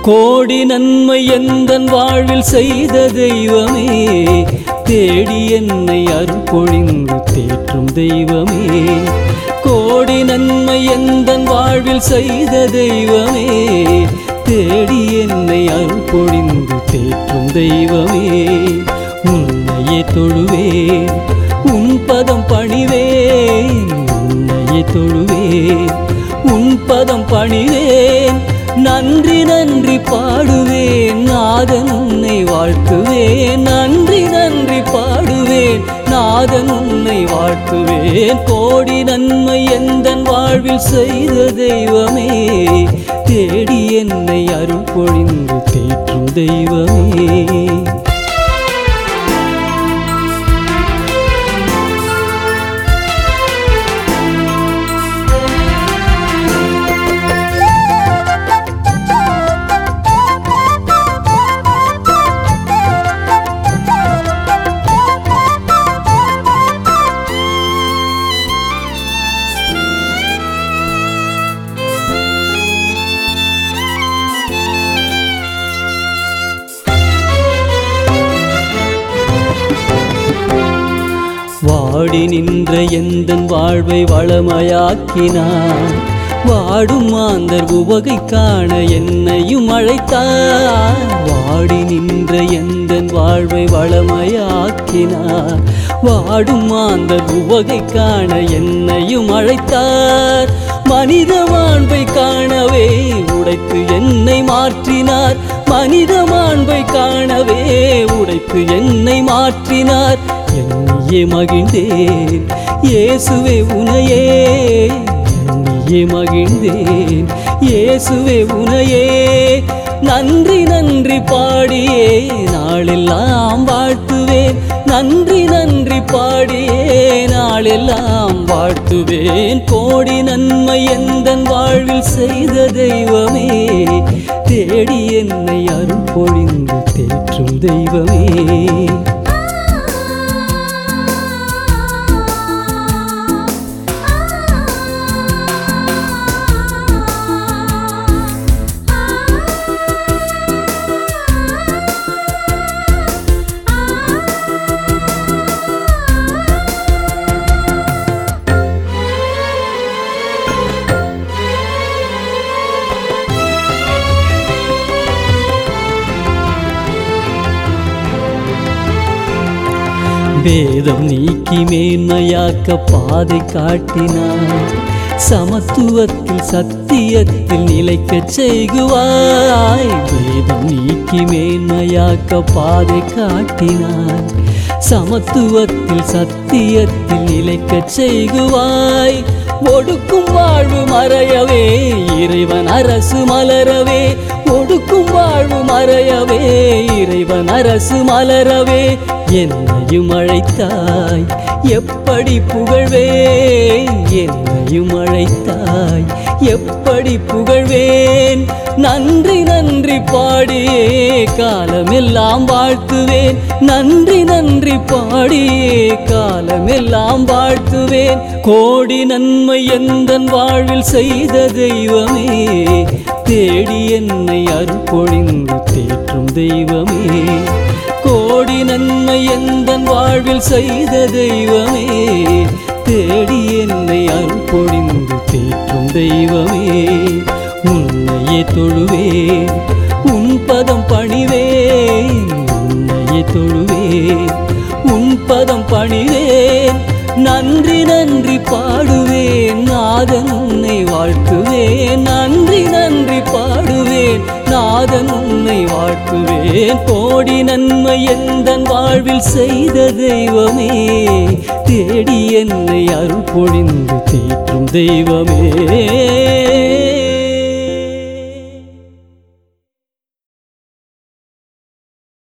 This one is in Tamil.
கோடி நன்மை எந்தன் வாழ்வில் செய்த தெய்வமே தேடி என்னை அருள் பொழிந்து தேற்றும் தெய்வமே கோடி நன்மை எந்தன் வாழ்வில் செய்த தெய்வமே தேடி என்னை அருள் பொழிந்து தேற்றும் தெய்வமே உன்னையே தொழுவேன் உன் பதம் பணிவேன் உன்னையே தொழுவேன் உன் பதம் பணிவேன் நன்றி நன்றி பாடுவேன் நாதன் உன்னை வாழ்த்துவேன் நன்றி நன்றி பாடுவேன் நாதன் உன்னை வாழ்த்துவேன் கோடி நன்மை எந்தன் வாழ்வில் செய்த தெய்வமே தேடி என்னை அருள் பொழிந்து தேற்றும் தெய்வமே வாடி நின்ற எந்தன் வாழ்வை வளமையாக்கினார் வாடும் மாந்தர் உவகை காண என்னையும் அழைத்தார் வாடி நின்ற எந்தன் வாழ்வை வளமையாக்கினார் வாடும் மாந்தர் உவகை காண என்னையும் அழைத்தார் மனித மாண்பை காணவே உடைத்து என்னை மாற்றினார் மனித மாண்பை காணவே உடைத்து என்னை மாற்றினார் என்னையே மகிழ்ந்தேன் இயேசுவே உனையே என்னையே மகிழ்ந்தேன் இயேசுவே உனையே நன்றி நன்றி பாடியே நாளெல்லாம் வாழ்த்துவேன் நன்றி நன்றி பாடியே நாளெல்லாம் வாழ்த்துவேன் கோடி நன்மை எந்தன் வாழ்வில் செய்த தெய்வமே தேடி என்னை அருள் பொழிந்து தேற்றும் தெய்வமே வேதம் நீக்கி மேன்மையாக்க பாதை காட்டினார் சமத்துவத்தில் சத்தியத்தில் நிலைக்கச் செய்குவாய் வேதம் நீக்கி மேன்மையாக்க பாதை காட்டினார் சமத்துவத்தில் சத்தியத்தில் நிலைக்கச் செய்குவாய் ஒடுக்கும் வாழ்வு மறையவே இறைவன் அரசு மலரவே ஒடுக்கும் வாழ்வு மறையவே இறைவன் அரசு மலரவே என்னையும் அழைத்தாய் எப்படி புகழ்வேன் என்னையும் அழைத்தாய் எப்படி புகழ்வேன் நன்றி நன்றி பாடியே காலமெல்லாம் வாழ்த்துவேன் நன்றி நன்றி பாடியே காலமெல்லாம் வாழ்த்துவேன் கோடி நன்மை எந்தன் வாழ்வில் செய்த தெய்வமே தேடி என்னை அருள் பொழிந்து தேற்றும் தெய்வமே கோடி நன்மை எந்தன் வாழ்வில் செய்த தெய்வமே தேடி என்னை அருள் பொழிந்து தேற்றும் தெய்வமே உன்னையே தொழுவேன் உன் பதம் பணிவேன் உன்னையே தொழுவேன் உன் பதம் பணிவேன் நன்றி நன்றி பாடுவேன் நாதன் உன்னை வாழ்த்துவேன் நன்றி நன்றி பாடுவேன் நாதன் உன்னை வாழ்த்துவேன் கோடி நன்மை எந்தன் வாழ்வில் செய்த தெய்வமே தேடி என்னை அருள் பொழிந்து தேற்றும் தெய்வமே